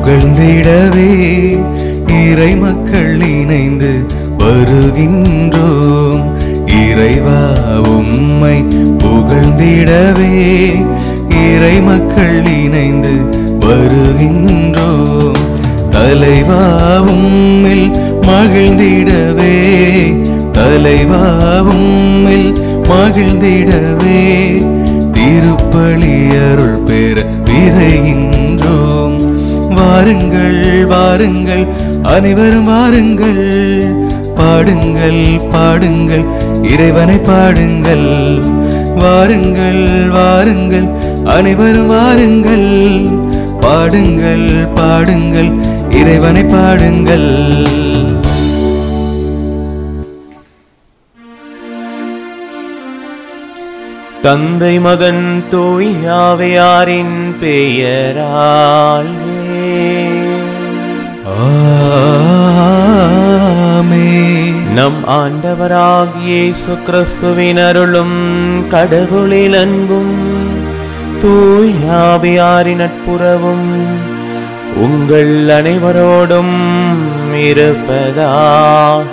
புகழ்ந்திடவே இறை மக்கள் இணைந்து வருகின்றோம் இறைவா உம்மை புகழ்ந்திடவே இறை மக்கள் இணைந்து வருகின்றோம் தலைவா உம்மில் மகிழ்ந்திடவே தலைவா உம்மில் மகிழ்ந்திடவே திருப்பலி அருள் பெற விரைகின்றோம் வாருங்கள் வாருங்கள் அனைவரும் வாருங்கள் பாடுங்கள் பாடுங்கள் இறைவனை பாடுங்கள் வாருங்கள் வாருங்கள் அனைவரும் வாருங்கள் பாடுங்கள் பாடுங்கள் இறைவனை பாடுங்கள் தந்தை மகன் தூயாவையாரின் பெயரால் ஆமென். நம் ஆண்டவராகிய இயேசு கிறிஸ்துவின் அருளும் கடவுளின் அன்பும் தூயாவையாரின் நட்புறவும் உங்கள் அனைவரோடும் இருப்பதாக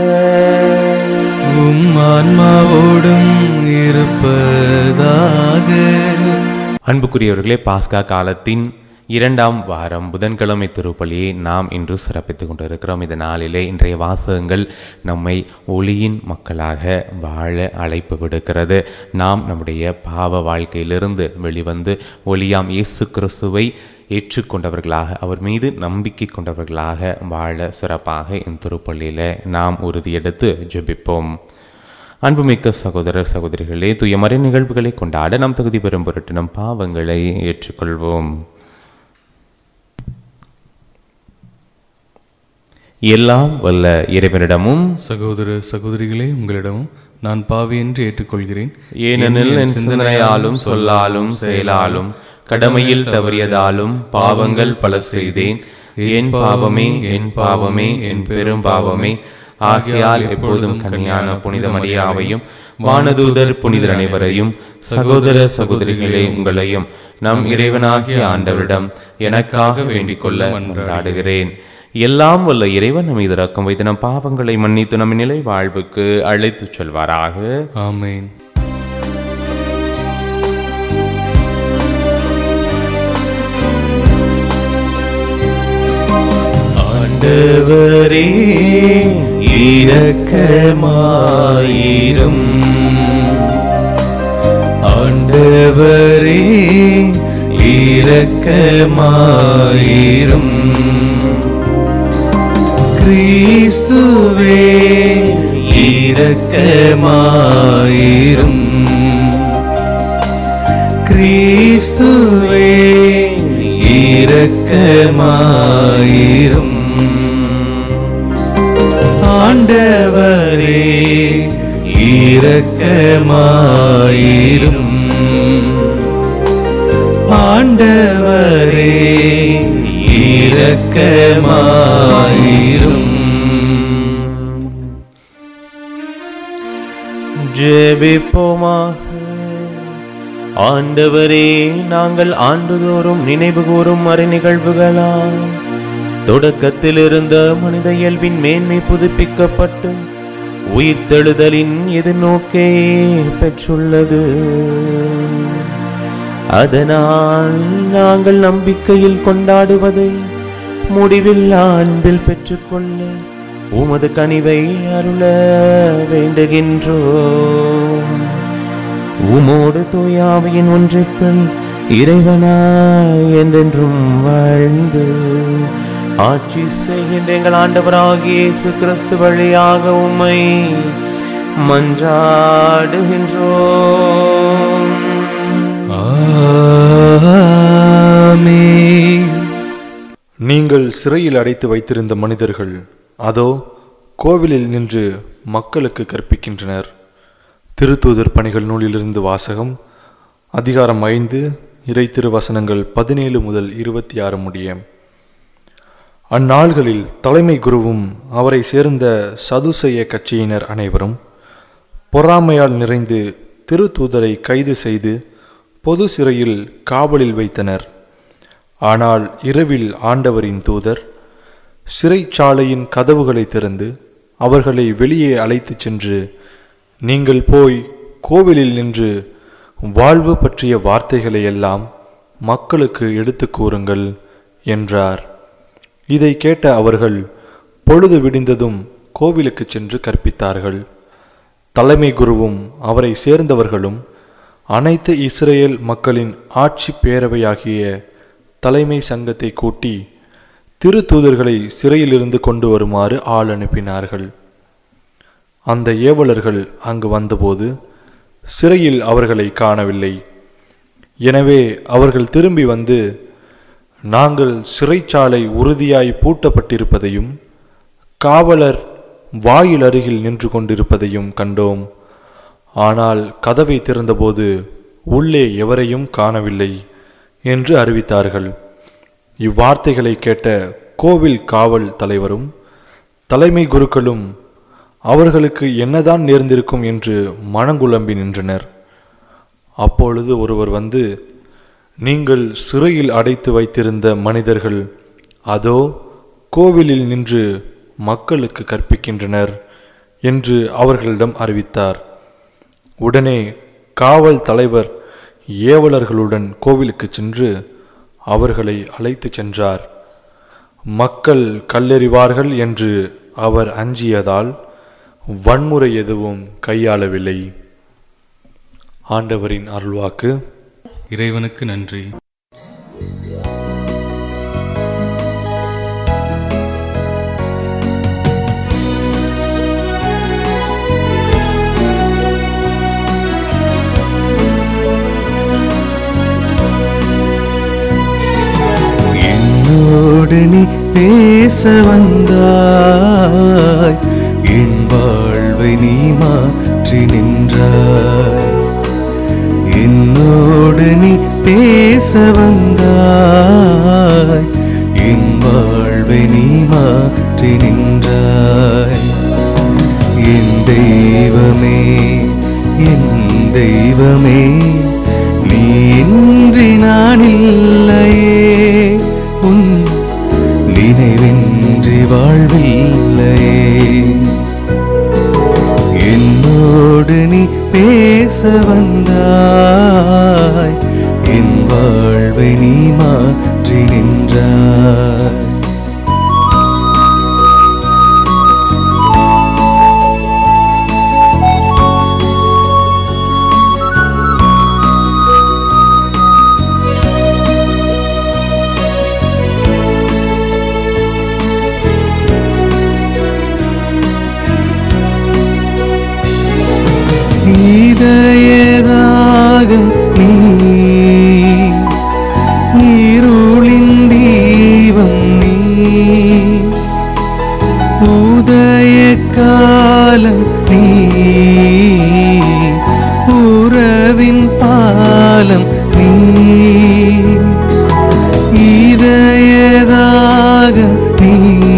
உம் ஆன்மாவோடும் இருப்பதாக அன்புக்குரியவர்களே பாஸ்கா காலத்தின் இரண்டாம் வாரம் புதன்கிழமை திருப்பலியை நாம் இன்று சிறப்பித்துக் கொண்டிருக்கிறோம் இந்த நாளிலே இன்றைய வாசகங்கள் நம்மை ஒளியின் மக்களாக வாழ அழைப்பு விடுக்கிறது நாம் நம்முடைய பாவ வாழ்க்கையிலிருந்து வெளிவந்து ஒளியாம் இயேசு கிறிஸ்துவை ஏற்றுக்கொண்டவர்களாக அவர் மீது நம்பிக்கை கொண்டவர்களாக வாழ சிறப்பாக இந்த திருப்பள்ளியில் நாம் உறுதியெடுத்து ஜெபிப்போம் அன்புமிக்க சகோதரர் சகோதரிகளே தூய மறை நிகழ்வுகளை கொண்டாட நாம் தகுதி பெறும் பொருட்டு நம் பாவங்களை ஏற்றுக்கொள்வோம் எல்லாம் வல்ல இறைவனிடமும் சகோதர சகோதரிகளே உங்களிடமும் நான் பாவி என்று ஏற்றுக்கொள்கிறேன் ஏனெனில் என் சிந்தனையாலும் சொல்லாலும் செயலாலும் கடமையில் தவறியதாலும் பாவங்கள் பல செய்தேன் என் பாவமே என் பாவமே என் பெரும் பாவமே ஆகையால் எப்போதும் கன்னியான புனித மரியாவையும் வானதூதர் புனிதர் அனைவரையும் சகோதர சகோதரிகளே உங்களையும் நம் இறைவனாகிய ஆண்டவரிடம் எனக்காக வேண்டிக் கொள்ள மன்றாடுகிறேன் எல்லாம் வல்ல இறைவன் நம் மீது இரக்கம் வைத்து நம் பாவங்களை மன்னித்து நம் நிலை வாழ்வுக்கு அழைத்துச் செல்வாராக ஆமென் ஆண்டவரே இரக்கமாயிரும் ஆண்டவரே இரக்கமாயிரும் கிறிஸ்துவே இரக்கமாயிரும் கிறிஸ்துவே இரக்கமாயிரும் ஆண்டவரே இரக்கமாயிரும் ஆண்டவரே இரக்கமாயிரும் ஜெபிப்போமாக ஆண்டவரே நாங்கள் ஆண்டுதோறும் நினைவு கூறும் மறை நிகழ்வுகளால் தொடக்கத்தில் இருந்த மனித இயல்பின் மேன்மை புதுப்பிக்கப்பட்டு உயிர்த்தெழுதலின் எதிர்நோக்கே பெற்றுள்ளது அதனால் நாங்கள் நம்பிக்கையில் கொண்டாடுவதை முடிவில்லா அன்பில் பெற்றுக்கொள்ள உமது கனிவை அருள வேண்டுகின்றோம் உமோடு தூயாவையின் ஒன்றிப்பில் இறைவனாய் என்றென்றும் வாழ்ந்து ஆட்சி செய்கின்ற எங்கள் ஆண்டவராகிய இயேசு கிறிஸ்து வழியாக உம்மை மன்றாடுகின்றோம் ஆமென் நீங்கள் சிறையில் அடைத்து வைத்திருந்த மனிதர்கள் அதோ கோவிலில் நின்று மக்களுக்கு கற்பிக்கின்றனர் திருத்தூதர் பணிகள் நூலிலிருந்து வாசகம் அதிகாரம் ஐந்து இறை திருவசனங்கள் பதினேழு முதல் இருபத்தி ஆறு முடிய அந்நாள்களில் தலைமை குருவும் அவரை சேர்ந்த சதுசெய கட்சியினர் அனைவரும் பொறாமையால் நிறைந்து திருத்தூதரை கைது செய்து பொது சிறையில் காவலில் வைத்தனர் ஆனால் இரவில் ஆண்டவரின் தூதர் சிறைச்சாலையின் கதவுகளை திறந்து அவர்களை வெளியே அழைத்துச் சென்று நீங்கள் போய் கோவிலில் நின்று வாழ்வு பற்றிய வார்த்தைகளை எல்லாம் மக்களுக்கு எடுத்துக் கூறுங்கள் என்றார் இதை கேட்ட அவர்கள் பொழுது விடிந்ததும் கோவிலுக்கு சென்று கற்பித்தார்கள் தலைமை குருவும் அவரை சேர்ந்தவர்களும் அனைத்து இஸ்ரேல் மக்களின் ஆட்சி பேரவையாகிய தலைமை சங்கத்தை கூட்டி திருத்தூதர்களை சிறையிலிருந்து கொண்டு வருமாறு ஆள் அனுப்பினார்கள் அந்த ஏவலர்கள் அங்கு வந்தபோது சிறையில் அவர்களை காணவில்லை எனவே அவர்கள் திரும்பி வந்து நாங்கள் சிறைச்சாலை உறுதியாய் பூட்டப்பட்டிருப்பதையும் காவலர் வாயில் அருகில் நின்று கொண்டிருப்பதையும் கண்டோம் ஆனால் கதவை திறந்தபோது உள்ளே எவரையும் காணவில்லை என்று அறிவித்தார்கள் இவ்வார்த்தைகளை கேட்ட கோவில் காவல் தலைவரும் தலைமை குருக்களும் அவர்களுக்கு என்னதான் நேர்ந்திருக்கும் என்று மனங்குழம்பி நின்றனர் அப்பொழுது ஒருவர் வந்து நீங்கள் சிறையில் அடைத்து வைத்திருந்த மனிதர்கள் அதோ கோவிலில் நின்று மக்களுக்கு கற்பிக்கின்றனர் என்று அவர்களிடம் அறிவித்தார் உடனே காவல் தலைவர் ஏவலர்களுடன் கோவிலுக்கு சென்று அவர்களை அழைத்துச் சென்றார் மக்கள் கல்லெறிவார்கள் என்று அவர் அஞ்சியதால் வன்முறை எதுவும் கையாளவில்லை ஆண்டவரின் அருள்வாக்கு இறைவனுக்கு நன்றி என்னோடு நீ பேச வந்தாய் என் வாழ்வை நீ மாற்றி நின்றாய் என்னோடு நீ பேச வந்தாய் என் வாழ்வை நீ மாற்றி நின்றாய் என் தெய்வமே என் தெய்வமே நீ இன்றி நான் இல்லையே உன் நினைவின்றி வாழ்வில்லையே என்னோடு நீ பேச வந்தாய் என் வாழ்வை நீ மாற்றி நின்றாய் இதயதாகம் நீ இருளின் தீபம் நீ உதய காலம் நீ உறவின் பாலம் நீ இதயதாகம் நீ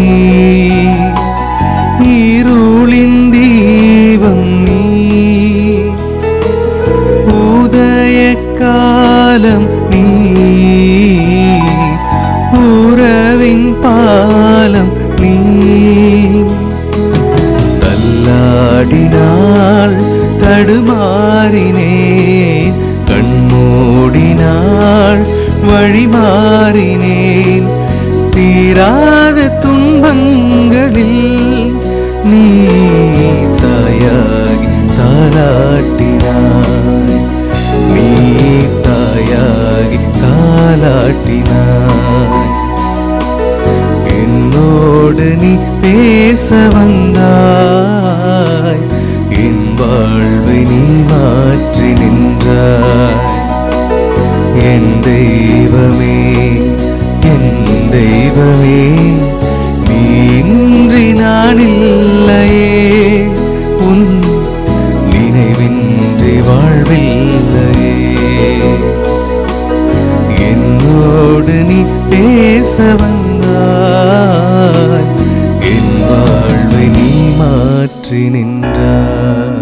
இருளின் தீபம் நீ உதய காலம் நீ உறவின் பாலம் நீ தள்ளாடினாள் தடுமாறினேன் கண்மூடினாள் வழிமாறினேன் தீராத துன்பங்களில் நீ தாயாகி தாலாட்டினாய் நீ தாயாகி தாலாட்டினாய் என்னோடு நீ பேச வந்தாய் என் வாழ்வை நீ மாற்றி நின்றாய் என் தெய்வமே என் தெய்வமே நீ இன்றி நான் இல்லையே உன் நினைவின்றி வாழ்வில்லையே என்னோடு நீ பேச வந்தாய் என் வாழ்வை நீ மாற்றி நின்றாய்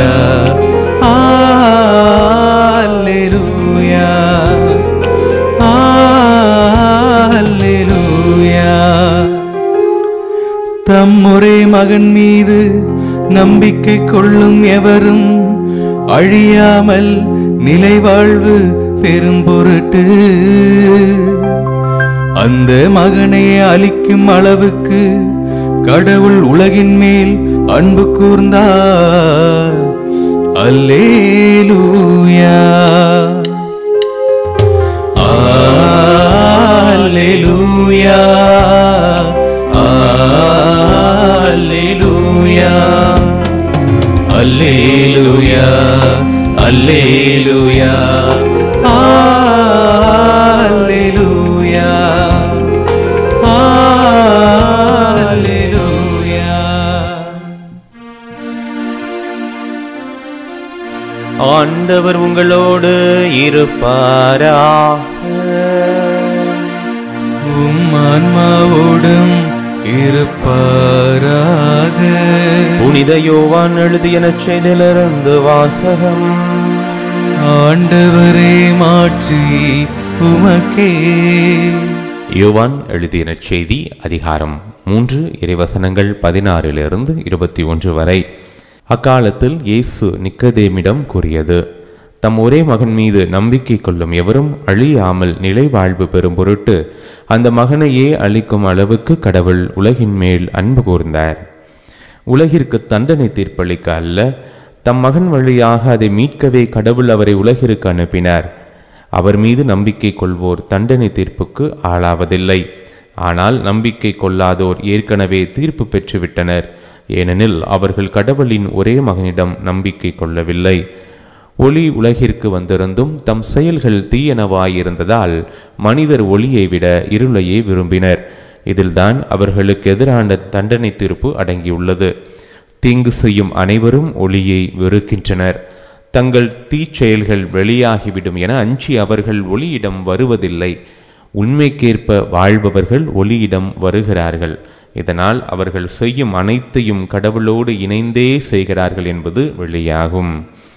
அல்லேலூயா அல்லேலூயா தம் ஒரே மகன் மீது நம்பிக்கை கொள்ளும் எவரும் அழியாமல் நிலை வாழ்வு பெரும் பொருட்டு அந்த மகனை அளிக்கும் அளவுக்கு கடவுள் உலகின் மேல் அன்பு கூர்ந்தார் அல்லேலூயா அல்லேலூயா அல்லேலூயா அல்லேலூயா அல்லேலூயா அல்லேலூயா அல்லேலூயா ஆண்டவர் உங்களோடு இருப்பாராக உம் ஆன்மாவோடும் இருப்பாராக புனித யோவான் எழுதிய நற்செய்திலிருந்து வாசகம் ஆண்டவரே மாற்றி உமக்கே யோவான் எழுதிய நற்செய்தி அதிகாரம் மூன்று இறைவசனங்கள் பதினாறிலிருந்து இருபத்தி ஒன்று வரை அக்காலத்தில் இயேசு நிக்கதேமிடம் கூறியது தம் ஒரே மகன் மீது நம்பிக்கை கொள்ளும் எவரும் அழியாமல் நிலை வாழ்வு பெறும் பொருட்டு அந்த மகனையே அளிக்கும் அளவுக்கு கடவுள் உலகின் மேல் அன்பு கூர்ந்தார் உலகிற்கு தண்டனை தீர்ப்பளிக்க அல்ல தம் மகன் வழியாக அதை மீட்கவே கடவுள் அவரை உலகிற்கு அனுப்பினார் அவர் மீது நம்பிக்கை கொள்வோர் தண்டனை தீர்ப்புக்கு ஆளாவதில்லை ஆனால் நம்பிக்கை கொள்ளாதோர் ஏற்கனவே தீர்ப்பு பெற்றுவிட்டனர் ஏனெனில் அவர்கள் கடவுளின் ஒரே மகனிடம் நம்பிக்கை கொள்ளவில்லை ஒளி உலகிற்கு வந்திருந்தும் தம் செயல்கள் தீயனவாயிருந்ததால் மனிதர் ஒளியை விட இருளையே விரும்பினர் இதில்தான் அவர்களுக்கு எதிரான தண்டனை தீர்ப்பு அடங்கியுள்ளது தீங்கு செய்யும் அனைவரும் ஒளியை வெறுக்கின்றனர் தங்கள் தீச்செயல்கள் வெளியாகிவிடும் என அஞ்சி அவர்கள் ஒளியிடம் வருவதில்லை உண்மைக்கேற்ப வாழ்பவர்கள் ஒளியிடம் வருகிறார்கள் இதனால் அவர்கள் செய்யும் அனைத்தையும் கடவுளோடு இணைந்தே செய்கிறார்கள் என்பது வெளியாகும்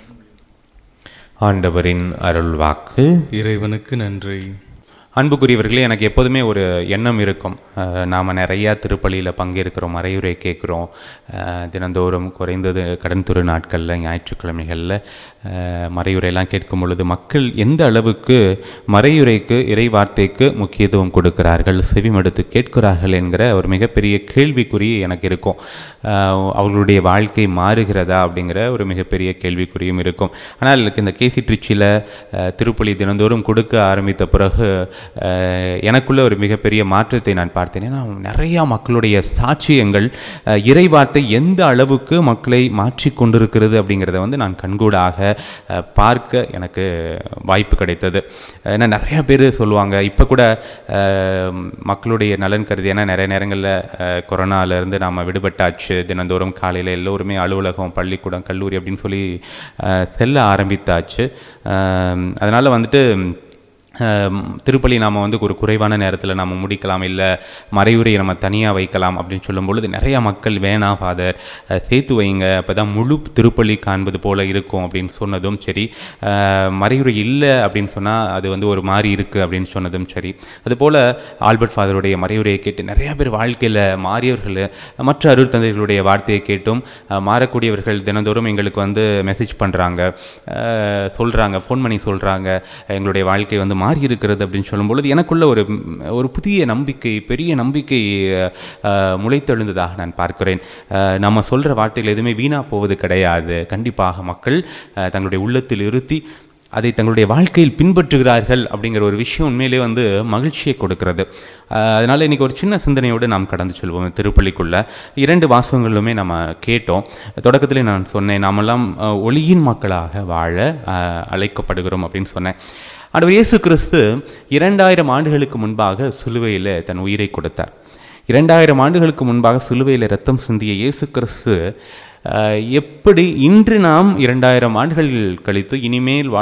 ஆண்டவரின் அருள்வாக்கு இறைவனுக்கு நன்றி அன்புக்குரியவர்களே எனக்கு எப்போதுமே ஒரு எண்ணம் இருக்கும் அஹ், நாம நிறையா திருப்பலியில் பங்கேற்கிறோம் மறையுரை கேட்குறோம் அஹ், தினந்தோறும் குறைந்தது கடன் துரு நாட்களில் ஞாயிற்றுக்கிழமைகளில் அஹ், மறையுரையெல்லாம் கேட்கும் பொழுது மக்கள் எந்த அளவுக்கு மறையுரைக்கு இறை வார்த்தைக்கு முக்கியத்துவம் கொடுக்கிறார்கள் செவிமடுத்து கேட்கிறார்கள் என்கிற ஒரு மிகப்பெரிய கேள்விக்குறி எனக்கு இருக்கும் அஹ், அவர்களுடைய வாழ்க்கை மாறுகிறதா அப்படிங்கிற ஒரு மிகப்பெரிய கேள்விக்குறியும் இருக்கும் ஆனால் இந்த கேசி ட்ரிச்சியில் திருப்பலி தினந்தோறும் கொடுக்க ஆரம்பித்த பிறகு அஹ், எனக்குள்ள ஒரு மிகப்பெரிய மாற்றத்தை நான் பார்த்தேன் ஏன்னா நிறையா மக்களுடைய சாட்சியங்கள் அஹ், இறை வார்த்தை எந்த அளவுக்கு மக்களை மாற்றி கொண்டிருக்கிறது அப்படிங்கிறத வந்து நான் கண்கூடாக அஹ், பார்க்க எனக்கு வாய்ப்பு கிடைத்தது ஏன்னா நிறையா பேர் சொல்லுவாங்க இப்போ கூட அஹ், மக்களுடைய நலன் கருதி ஏன்னா நிறைய நேரங்களில் கொரோனாலேருந்து நாம் விடுபட்டாச்சு தினந்தோறும் காலையில் எல்லோருமே அலுவலகம் பள்ளிக்கூடம் கல்லூரி அப்படின்னு சொல்லி அஹ், செல்ல ஆரம்பித்தாச்சு அதனால் வந்துட்டு ஆம், திருப்பலி நாம் வந்து ஒரு குறைவான நேரத்தில் நம்ம முடிக்கலாம் இல்லை மறையுரையை நம்ம தனியாக வைக்கலாம் அப்படின்னு சொல்லும் பொழுது நிறையா மக்கள் வேணாம் ஃபாதர் அஹ், சேர்த்து வைங்க அப்போ தான் முழு திருப்பலி காண்பது போல் இருக்கும் அப்படின்னு சொன்னதும் சரி அஹ், மறையுரை இல்லை அப்படின்னு சொன்னால் அது வந்து ஒரு மாதிரி இருக்குது அப்படின்னு சொன்னதும் சரி அதுபோல் ஆல்பர்ட் ஃபாதருடைய மறையுரையை கேட்டு நிறையா பேர் வாழ்க்கையில் மாறியவர்கள் மற்ற அருள் தந்தைகளுடைய வார்த்தையை கேட்டும் அஹ், மாறக்கூடியவர்கள் தினந்தோறும் எங்களுக்கு வந்து மெசேஜ் பண்ணுறாங்க சொல்கிறாங்க ஃபோன் பண்ணி சொல்கிறாங்க எங்களுடைய வாழ்க்கை வந்து மாறி இருக்கிறது அப்படின்னு சொல்லும் பொழுது எனக்குள்ள ஒரு ம், ஒரு புதிய நம்பிக்கை பெரிய நம்பிக்கை அஹ், முளைத்தெழுந்ததாக நான் பார்க்கிறேன் அஹ், நம்ம சொல்கிற வார்த்தைகள் எதுவுமே வீணாக போவது கிடையாது கண்டிப்பாக மக்கள் அஹ், தங்களுடைய உள்ளத்தில் இருத்தி அதை தங்களுடைய வாழ்க்கையில் பின்பற்றுகிறார்கள் அப்படிங்கிற ஒரு விஷயம் உண்மையிலே வந்து மகிழ்ச்சியை கொடுக்கிறது அஹ், அதனால இன்னைக்கு ஒரு சின்ன சிந்தனையோடு நாம் கடந்து செல்வோம் திருப்பள்ளிக்குள்ள இரண்டு வாசகங்களுமே நம்ம கேட்டோம் தொடக்கத்திலே நான் சொன்னேன் நாமெல்லாம் அஹ், ஒளியின் மக்களாக வாழ அஹ், அழைக்கப்படுகிறோம் அப்படின்னு சொன்னேன் ஆண்டவர் இயேசு கிறிஸ்து இரண்டாயிரம் ஆண்டுகளுக்கு முன்பாக சிலுவையில் தன் உயிரை கொடுத்தார் இரண்டாயிரம் ஆண்டுகளுக்கு முன்பாக சிலுவையில் ரத்தம் சிந்திய இயேசு கிறிஸ்து அஹ், எப்படி இன்று நாம் இரண்டாயிரம் ஆண்டுகள் கழித்து இனிமேல் வாழ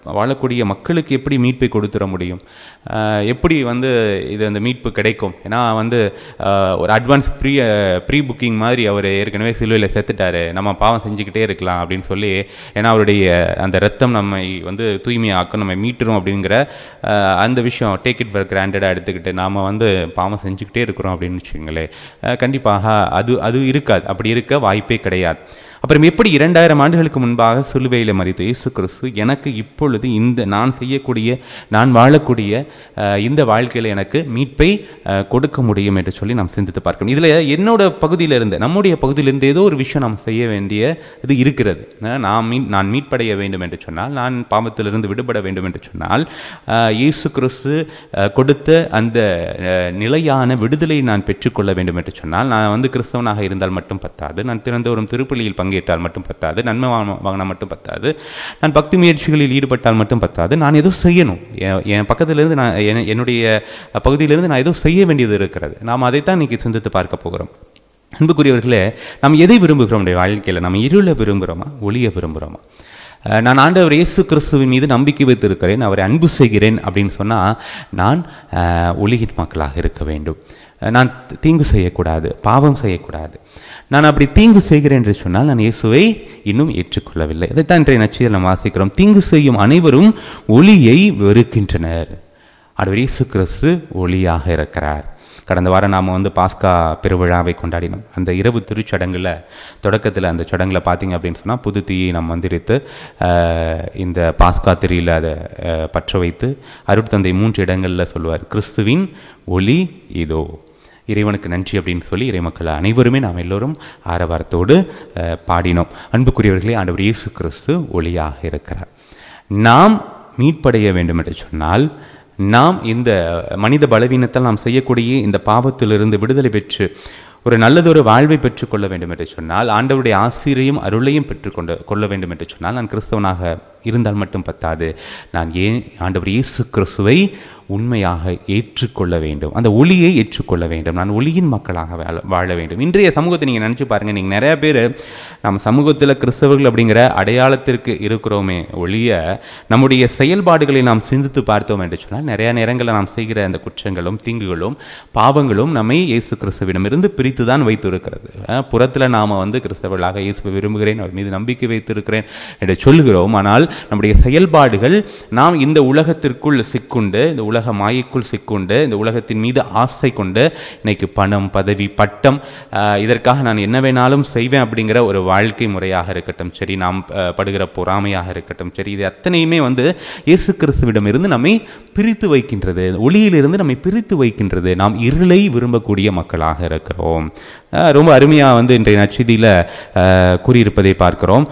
வாழக்கூடிய மக்களுக்கு எப்படி மீட்பை கொடுத்துட முடியும் ஆஹ் எப்படி வந்து இது அந்த மீட்பு கிடைக்கும் ஏன்னா வந்து ஆஹ் ஒரு அட்வான்ஸ் ப்ரீ ப்ரீ புக்கிங் மாதிரி அவர் ஏற்கனவே சிலுவையில் செத்துட்டாரு நம்ம பாவம் செஞ்சுக்கிட்டே இருக்கலாம் அப்படின்னு சொல்லி ஏன்னா அவருடைய அந்த ரத்தம் நம்மை வந்து தூய்மையாக்கும் நம்ம மீட்டுரும் அப்படிங்கிற ஆஹ் அந்த விஷயம் டேக் இட் ஃபார் கிராண்டடாக எடுத்துக்கிட்டு நாம் வந்து பாவம் செஞ்சுக்கிட்டே இருக்கிறோம் அப்படின்னு வச்சுங்களேன் ஆஹ் கண்டிப்பாக அது அது இருக்காது அப்படி இருக்க வாய்ப்பே கிடையாது அப்புறம் எப்படி இரண்டாயிரம் ஆண்டுகளுக்கு முன்பாக சிலுவையில் மறித்த இயேசு கிறிஸ்து எனக்கு இப்பொழுது இந்த நான் செய்யக்கூடிய நான் வாழக்கூடிய அஹ், இந்த வாழ்க்கையில் எனக்கு மீட்பை அஹ், கொடுக்க முடியும் என்று சொல்லி நாம் சிந்தித்து பார்க்கணும் இதில் என்னோட பகுதியிலிருந்து நம்முடைய பகுதியிலிருந்து ஏதோ ஒரு விஷயம் நாம் செய்ய வேண்டிய இது இருக்கிறது அஹ், நான் மீன் நான் மீட்படைய வேண்டும் என்று சொன்னால் நான் பாவத்திலிருந்து விடுபட வேண்டும் என்று சொன்னால் அஹ், இயேசு கிறிஸ்து அஹ், கொடுத்த அந்த அஹ், நிலையான விடுதலையை நான் பெற்றுக்கொள்ள வேண்டும் என்று சொன்னால் நான் வந்து கிறிஸ்தவனாக இருந்தால் மட்டும் பத்தாது நான் திறந்தோறும் திருப்பலியில் பங்கேற்றால் மட்டும் பத்தாது நன்மை வாங்க- வாங்கினா மட்டும் பத்தாது நான் பக்தி முயற்சிகளில் ஈடுபட்டால் மட்டும் பத்தாது நான் ஏதோ செய்யணும் என் என் பக்கத்திலிருந்து நான் என்- என்னுடைய பகுதியிலிருந்து நான் ஏதோ செய்ய வேண்டியது இருக்கிறது நாம் அதைத்தான் இன்னைக்கு சிந்தித்து பார்க்க போகிறோம் அன்புக்குரியவர்களே நாம் எதை விரும்புகிறோம் நம்முடைய வாழ்க்கையில் நம்ம இருளை விரும்புகிறோமா ஒளியை விரும்புகிறோமா அஹ் நான் ஆண்டவர் இயேசு கிறிஸ்துவின் மீது நம்பிக்கை வைத்திருக்கிறேன் அவரை அன்பு செய்கிறேன் அப்படின்னு சொன்னால் நான் அஹ், ஒளியின் மக்களாக இருக்க வேண்டும் அஹ் நான் தீங்கு செய்யக்கூடாது பாவம் செய்யக்கூடாது நான் அப்படி தீங்கு செய்கிறேன் என்று சொன்னால் நான் இயேசுவை இன்னும் ஏற்றுக்கொள்ளவில்லை இதைத்தான் இன்றைய நச்சியில் நாம் வாசிக்கிறோம் தீங்கு செய்யும் அனைவரும் ஒளியை வெறுக்கின்றனர் ஆண்டவர் இயேசு கிறிஸ்து ஒளியாக இருக்கிறார் கடந்த வாரம் நாம் வந்து பாஸ்கா பெருவிழாவை கொண்டாடினோம் அந்த இரவு திருச்சடங்கில் தொடக்கத்தில் அந்த சடங்கில் பார்த்தீங்க அப்படின்னு சொன்னால் புது தீயை நாம் மந்திரித்து ஆஹ், இந்த பாஸ்கா திரியில் அதை ஆஹ், பற்ற வைத்து அருட்தந்தை மூன்று இடங்களில் சொல்லுவார் கிறிஸ்துவின் ஒளி இதோ இறைவனுக்கு நன்றி அப்படின்னு சொல்லி இறைமக்கள் அனைவருமே நாம் எல்லோரும் ஆரவாரத்தோடு ஆஹ், பாடினோம் அன்புக்குரியவர்களே ஆண்டவர் இயேசு கிறிஸ்து ஒளியாக இருக்கிறார் நாம் மீட்படைய வேண்டும் என்று சொன்னால் நாம் இந்த மனித பலவீனத்தால் நாம் செய்யக்கூடிய இந்த பாவத்திலிருந்து விடுதலை பெற்று ஒரு நல்லதொரு வாழ்வை பெற்றுக்கொள்ள வேண்டும் என்று சொன்னால் ஆண்டவருடைய ஆசிரியையும் அருளையும் பெற்றுக்கொண்டு கொள்ள வேண்டும் என்று சொன்னால் நான் கிறிஸ்தவனாக இருந்தால் மட்டும் பத்தாது நான் ஏன் ஆண்டவர் இயேசு கிறிஸ்துவை உண்மையாக ஏற்றுக்கொள்ள வேண்டும் அந்த ஒளியை ஏற்றுக்கொள்ள வேண்டும் நான் ஒளியின் மக்களாக வாழ வாழ வேண்டும் இன்றைய சமூகத்தை நீங்கள் நினச்சி பாருங்கள் நீங்கள் நிறைய பேர் நம்ம சமூகத்தில் கிறிஸ்தவர்கள் அப்படிங்கிற அடையாளத்திற்கு இருக்கிறோமே ஒழிய நம்முடைய செயல்பாடுகளை நாம் சிந்தித்து பார்த்தோம் என்று சொன்னால் நிறைய நேரங்களில் நாம் செய்கிற அந்த குற்றங்களும் தீங்குகளும் பாவங்களும் நம்மை இயேசு கிறிஸ்துவிடமிருந்து பிரித்து தான் வைத்திருக்கிறது புறத்தில் நாம் வந்து கிறிஸ்தவர்களாக இயேசுவை விரும்புகிறேன் அவர் மீது நம்பிக்கை வைத்திருக்கிறேன் என்று சொல்லுகிறோம் ஆனால் நம்முடைய செயல்பாடுகள் நாம் இந்த உலகத்திற்குள் சிக்குண்டு இந்த உலக மாயைக்குள் சிக்குண்டு இந்த உலகத்தின் மீது ஆசை கொண்டு இன்னைக்கு பணம் பதவி பட்டம் ஆஹ், இதற்காக நான் என்ன வேணாலும் செய்வேன் அப்படிங்கிற ஒரு வாழ்க்கை முறையாக இருக்கட்டும் சரி நாம் ஆஹ், படுகிற பொறாமையாக இருக்கட்டும் சரி இது அத்தனையுமே வந்து இயேசு கிறிஸ்துவிடமிருந்து நம்மை பிரித்து வைக்கின்றது ஒளியிலிருந்து நம்மை பிரித்து வைக்கின்றது நாம் இருளை விரும்பக்கூடிய மக்களாக இருக்கிறோம் ஆஹ், ரொம்ப அருமையாக வந்து இன்றைய நச்சிதியில் கூறியிருப்பதை பார்க்கிறோம்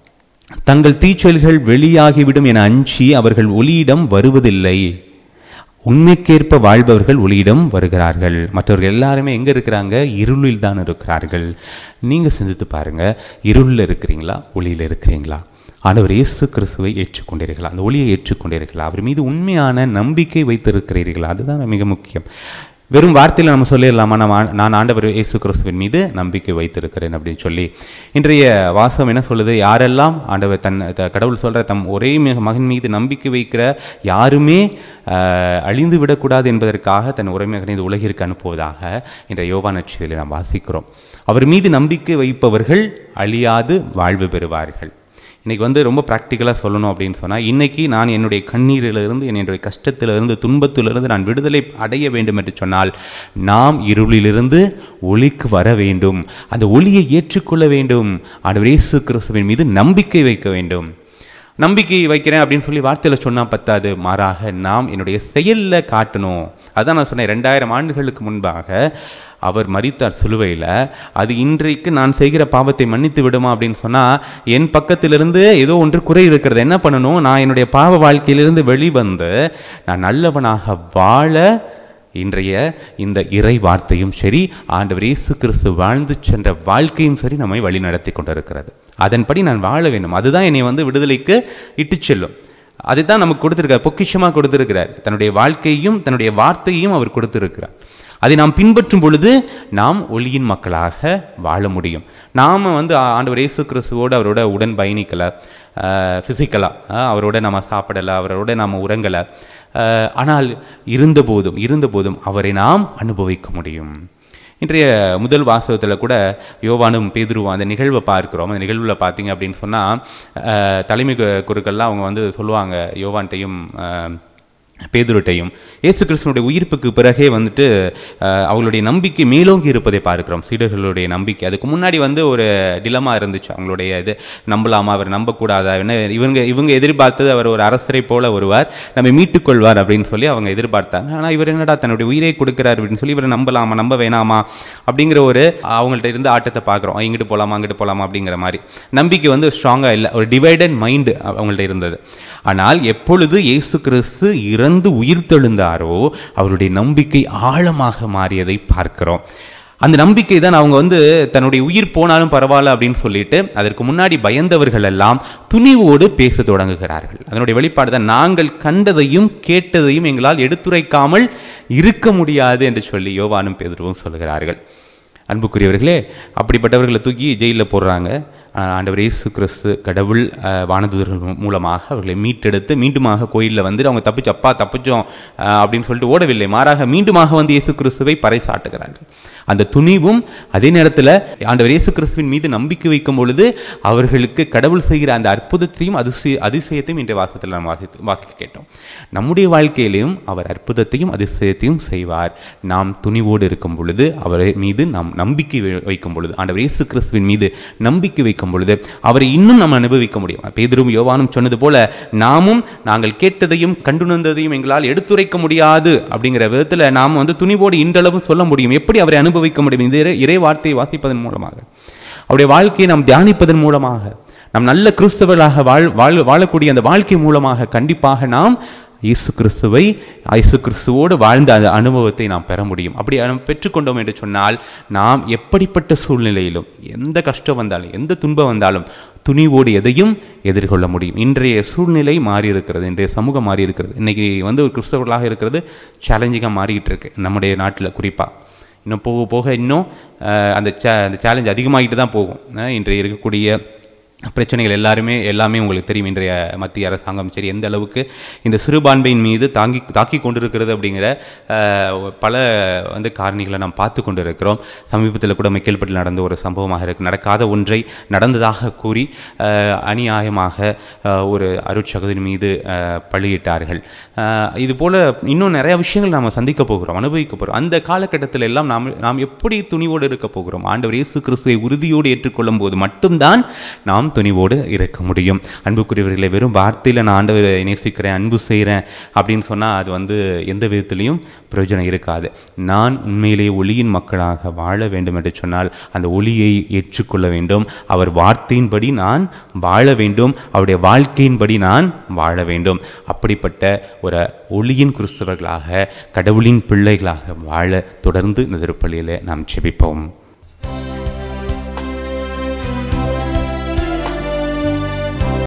தங்கள் தீச்செயல்கள் வெளியாகிவிடும் என அஞ்சி அவர்கள் ஒளியிடம் வருவதில்லை உண்மைக்கேற்ப வாழ்பவர்கள் ஒளியிடம் வருகிறார்கள் மற்றவர்கள் எல்லாருமே எங்கே இருக்கிறாங்க இருளில் தான் இருக்கிறார்கள் நீங்கள் சிந்தித்து பாருங்க இருளில் இருக்கிறீங்களா ஒளியில் இருக்கிறீங்களா ஆண்டவர் இயேசு கிறிஸ்துவை ஏற்றுக்கொண்டீர்களா அந்த ஒளியை ஏற்றுக்கொண்டீர்களா அவர் மீது உண்மையான நம்பிக்கை வைத்திருக்கிறீர்களா அதுதான் மிக முக்கியம் வெறும் வார்த்தையில் நம்ம சொல்லிடலாமா நான் ஆ- நான் ஆண்டவர் இயேசு கிறிஸ்துவின் மீது நம்பிக்கை வைத்திருக்கிறேன் அப்படின்னு சொல்லி இன்றைய வாசகம் என்ன சொல்லுது யாரெல்லாம் ஆண்டவர் தன் த- கடவுள் சொல்ற தம் ஒரே மி- மகன் மீது நம்பிக்கை வைக்கிற யாருமே ஆஹ், அழிந்து விடக்கூடாது என்பதற்காக தன் ஒரே மகனை இந்த உலகிற்கு அனுப்புவதாக இன்றைய யோவா நட்சத்திரத்தில் நாம் வாசிக்கிறோம் அவர் மீது நம்பிக்கை வைப்பவர்கள் அழியாது வாழ்வு பெறுவார்கள் இன்னைக்கு வந்து ரொம்ப ப்ராக்டிக்கலாக சொல்லணும் அப்படின்னு சொன்னால் இன்னைக்கு நான் என்னுடைய கண்ணீரிலிருந்து என்னுடைய கஷ்டத்திலிருந்து துன்பத்திலிருந்து நான் விடுதலை அடைய வேண்டும் என்று சொன்னால் நாம் இருளிலிருந்து ஒளிக்கு வர வேண்டும் அந்த ஒளியை ஏற்றுக்கொள்ள வேண்டும் ஆண்டவர் இயேசு கிறிஸ்துவின் மீது நம்பிக்கை வைக்க வேண்டும் நம்பிக்கை வைக்கிறேன் அப்படின்னு சொல்லி வார்த்தையில் சொன்னால் பத்தாது மாறாக நாம் என்னுடைய செயலில் காட்டணும் அதான் நான் சொன்னேன் ரெண்டாயிரம் ஆண்டுகளுக்கு முன்பாக அவர் மரித்தார் சிலுவையில் அது இன்றைக்கு நான் செய்கிற பாவத்தை மன்னித்து விடுமா அப்படின்னு சொன்னால் என் பக்கத்திலிருந்து ஏதோ ஒன்று குறை இருக்கிறது என்ன பண்ணணும் நான் என்னுடைய பாவ வாழ்க்கையிலிருந்து வெளிவந்து நான் நல்லவனாக வாழ இன்றைய இந்த இறை வார்த்தையும் சரி ஆண்டவர் இயேசு கிறிஸ்து வாழ்ந்து சென்ற வாழ்க்கையும் சரி நம்மை வழி நடத்தி கொண்டிருக்கிறது அதன்படி நான் வாழ வேண்டும் அதுதான் என்னை வந்து விடுதலைக்கு இட்டுச் செல்லும் அதைத்தான் நமக்கு கொடுத்திருக்கார் பொக்கிஷமாக கொடுத்திருக்கிறார் தன்னுடைய வாழ்க்கையும் தன்னுடைய வார்த்தையும் அவர் கொடுத்திருக்கிறார் அதை நாம் பின்பற்றும் பொழுது நாம் ஒளியின் மக்களாக வாழ முடியும் நாம் வந்து ஆ- ஆண்டவர் இயேசு கிறிஸ்துவோடு அவரோட உடன் பயணிக்கலை ஃபிசிக்கலாக அவரோட நம்ம சாப்பிடலை அவரோட நாம் உறங்கலை அஹ், ஆனால் இருந்தபோதும் இருந்தபோதும் அவரை நாம் அனுபவிக்க முடியும் இன்றைய முதல் வாசகத்தில் கூட யோவானும் பேதுருவும் அந்த நிகழ்வை பார்க்கிறோம் அந்த நிகழ்வில் பார்த்தீங்க அப்படின்னு சொன்னால் தலைமை கு- குருக்கள்லாம் அவங்க வந்து சொல்லுவாங்க யோவான்ட்டையும் அஹ், பேதுருட்டையும் இயேசு கிறிஸ்துவனுடைய உயிர்ப்புக்கு பிறகே வந்துட்டு அஹ், அவங்களுடைய நம்பிக்கை மேலோங்கி இருப்பதை பார்க்கிறோம் சீடர்களுடைய நம்பிக்கை அதுக்கு முன்னாடி வந்து ஒரு டிலமா இருந்துச்சு அவங்களுடைய இது நம்பலாமா அவர் நம்பக்கூடாதா என்ன இவங்க இவங்க எதிர்பார்த்தது அவர் ஒரு அரசரை போல வருவார் நம்ம மீட்டுக் கொள்வார் அப்படின்னு சொல்லி அவங்க எதிர்பார்த்தாங்க ஆனால் இவர் என்னடா தன்னுடைய உயிரை கொடுக்கிறார் அப்படின்னு சொல்லி இவரை நம்பலாமா நம்ப வேணாமா அப்படிங்கிற ஒரு அவங்கள்ட்ட இருந்து ஆட்டத்தை பார்க்குறோம் இங்கிட்டு போகலாமா அங்கிட்டு போகலாமா அப்படிங்கிற மாதிரி நம்பிக்கை வந்து ஸ்ட்ராங்காக இல்லை ஒரு டிவைடட் மைண்டு அவங்கள்ட்ட இருந்தது ஆனால் எப்பொழுது இயேசு கிறிஸ்து இறந்து உயிர்த்தெழுந்தாரோ அவருடைய நம்பிக்கை ஆழமாக மாறியதை பார்க்கிறோம் அந்த நம்பிக்கை தான் அவங்க வந்து தன்னுடைய உயிர் போனாலும் பரவாயில்ல அப்படின்னு சொல்லிட்டு அதற்கு முன்னாடி பயந்தவர்கள் எல்லாம் துணிவோடு பேச தொடங்குகிறார்கள் அதனுடைய வெளிப்பாடு தான் நாங்கள் கண்டதையும் கேட்டதையும் எங்களால் எடுத்துரைக்காமல் இருக்க முடியாது என்று சொல்லி யோவானும் பேதுருவும் சொல்கிறார்கள் அன்புக்குரியவர்களே அப்படிப்பட்டவர்களை தூக்கி ஜெயிலில் போடுறாங்க ஆஹ் ஆண்டவர் இயேசு கிறிஸ்து கடவுள் ஆஹ் வானதூதர்கள் மூ- மூலமாக அவர்களை மீட்டெடுத்து மீண்டுமாக கோயிலில் வந்து அவங்க தப்பிச்சு அப்பா தப்பிச்சோம் ஆஹ் அப்படின்னு சொல்லிட்டு ஓடவில்லை மாறாக மீண்டுமாக வந்து இயேசு கிறிஸ்துவை பறைசாட்டுகிறார்கள் அந்த துணிவும் அதே நேரத்தில் ஆண்டவர் இயேசு கிறிஸ்துவின் மீது நம்பிக்கை வைக்கும் பொழுது அவர்களுக்கு கடவுள் செய்கிற அந்த அற்புதத்தையும் அதிசய அதிசயத்தையும் இன்றைய வாசத்தில் நாம் வாசித்து வாசிக்க கேட்டோம் நம்முடைய வாழ்க்கையிலையும் அவர் அற்புதத்தையும் அதிசயத்தையும் செய்வார் நாம் துணிவோடு இருக்கும் பொழுது அவரை மீது நாம் நம்பிக்கை வை- வைக்கும் பொழுது ஆண்டவர் இயேசு கிறிஸ்துவின் மீது நம்பிக்கை வைக்கும் பொழுது அவரை இன்னும் நாம் அனுபவிக்க முடியும் பேதரும் யோவானும் சொன்னது போல நாமும் நாங்கள் கேட்டதையும் கண்டுணர்ந்ததையும் எங்களால் எடுத்துரைக்க முடியாது அப்படிங்கிற விதத்தில் நாம் வந்து துணிவோடு இன்றளவும் சொல்ல முடியும் எப்படி அவரை அனுபவிக்க முடியும் இந்த இறை- இறை வார்த்தையை வாசிப்பதன் மூலமாக அவருடைய வாழ்க்கையை நாம் தியானிப்பதன் மூலமாக நாம் நல்ல கிறிஸ்தவர்களாக வாழ் வாழ் வாழக்கூடிய அந்த வாழ்க்கை மூலமாக கண்டிப்பாக நாம் இயேசு கிறிஸ்துவை இயேசு கிறிஸ்துவோடு வாழ்ந்த அந்த அனுபவத்தை நாம் பெற முடியும் அப்படி நாம் பெற்றுக்கொண்டோம் என்று சொன்னால் நாம் எப்படிப்பட்ட சூழ்நிலையிலும் எந்த கஷ்டம் வந்தாலும் எந்த துன்பம் வந்தாலும் துணிவோடு எதையும் எதிர்கொள்ள முடியும் இன்றைய சூழ்நிலை மாறி இருக்கிறது இன்றைய சமூகம் மாறி இருக்கிறது இன்னைக்கு வந்து ஒரு கிறிஸ்தவர்களாக இருக்கிறது சேலஞ்சிங்காக மாறிக்கிட்டு இருக்கு நம்முடைய நாட்டில் குறிப்பாக இன்னும் போக போக இன்னும் அஹ், அந்த சே அந்த சேலஞ்ச் அதிகமாகிட்டு தான் போகும் அஹ், இன்றைய இருக்கக்கூடிய பிரச்சனைகள் எல்லாருமே எல்லாமே உங்களுக்கு தெரியும் இன்றைய மத்திய அரசாங்கம் சரி எந்த அளவுக்கு இந்த சிறுபான்மையின் மீது தாங்கி தாக்கி கொண்டிருக்கிறது அப்படிங்கிற அஹ், பல வந்து காரணிகளை நாம் பார்த்து கொண்டு இருக்கிறோம் சமீபத்தில் கூட மெக்கேல்பட்டில் நடந்த ஒரு சம்பவமாக இருக்கு நடக்காத ஒன்றை நடந்ததாக கூறி அஹ், அநியாயமாக அஹ், ஒரு அருட்சகதின் மீது அஹ், பழியிட்டார்கள் அஹ், இது போல இன்னும் நிறைய விஷயங்கள் நாம் சந்திக்க போகிறோம் அனுபவிக்க போகிறோம் அந்த காலகட்டத்தில் எல்லாம் நாம் நாம் எப்படி துணிவோடு இருக்க போகிறோம் ஆண்டவர் இயேசு கிறிஸ்துவை உறுதியோடு ஏற்றுக்கொள்ளும் போது மட்டும்தான் நாம் துணிவோடு இருக்க முடியும் அன்புக்குரியவர்களை வெறும் வார்த்தையில் நான் ஆண்டவரை நேசிக்கிறேன் அன்பு செய்கிறேன் அப்படின்னு சொன்னால் அது வந்து எந்த விதத்திலையும் பிரயோஜனம் இருக்காது நான் உண்மையிலேயே ஒளியின் மக்களாக வாழ வேண்டும் என்று சொன்னால் அந்த ஒளியை ஏற்றுக்கொள்ள வேண்டும் அவர் வார்த்தையின்படி நான் வாழ வேண்டும் அவருடைய வாழ்க்கையின்படி நான் வாழ வேண்டும் அப்படிப்பட்ட ஒரு ஒளியின் கிறிஸ்தவர்களாக கடவுளின் பிள்ளைகளாக வாழ தொடர்ந்து இந்த திருப்பலியில் நாம் செபிப்போம்